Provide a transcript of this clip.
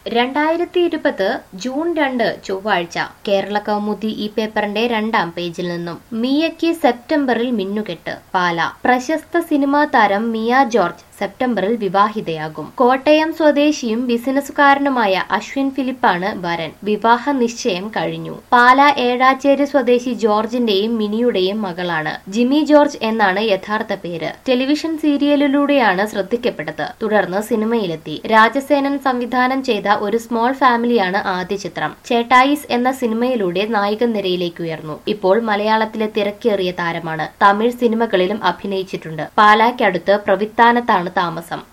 രണ്ടായിരത്തി ഇരുപത് ജൂൺ രണ്ട് ചൊവ്വാഴ്ച കേരള കൗമുദി ഈ പേപ്പറിന്റെ രണ്ടാം പേജിൽ നിന്നും മിയയ്ക്ക് സെപ്റ്റംബറിൽ മിന്നുകെട്ട് പാല പ്രശസ്ത സിനിമാ താരം മിയ ജോർജ് സെപ്റ്റംബറിൽ വിവാഹിതയാകും കോട്ടയം സ്വദേശിയും ബിസിനസ്സുകാരനുമായ അശ്വിൻ ഫിലിപ്പാണ് വരൻ വിവാഹ നിശ്ചയം കഴിഞ്ഞു പാല ഏഴാച്ചേരി സ്വദേശി ജോർജിന്റെയും മിനിയുടെയും മകളാണ് ജിമ്മി ജോർജ് എന്നാണ് യഥാർത്ഥ പേര് ടെലിവിഷൻ സീരിയലിലൂടെയാണ് ശ്രദ്ധിക്കപ്പെട്ടത് തുടർന്ന് സിനിമയിലെത്തി രാജസേനൻ സംവിധാനം ചെയ്ത ഒരു സ്മോൾ ഫാമിലിയാണ് ആദ്യ ചിത്രം ചേട്ടായിസ് എന്ന സിനിമയിലൂടെ നായിക നിരയിലേക്ക് ഉയർന്നു ഇപ്പോൾ മലയാളത്തിലെ തിരക്കേറിയ താരമാണ് തമിഴ് സിനിമകളിലും അഭിനയിച്ചിട്ടുണ്ട് പാലായ്ക്കടുത്ത് പ്രവിത്താനത്താണ് താമസം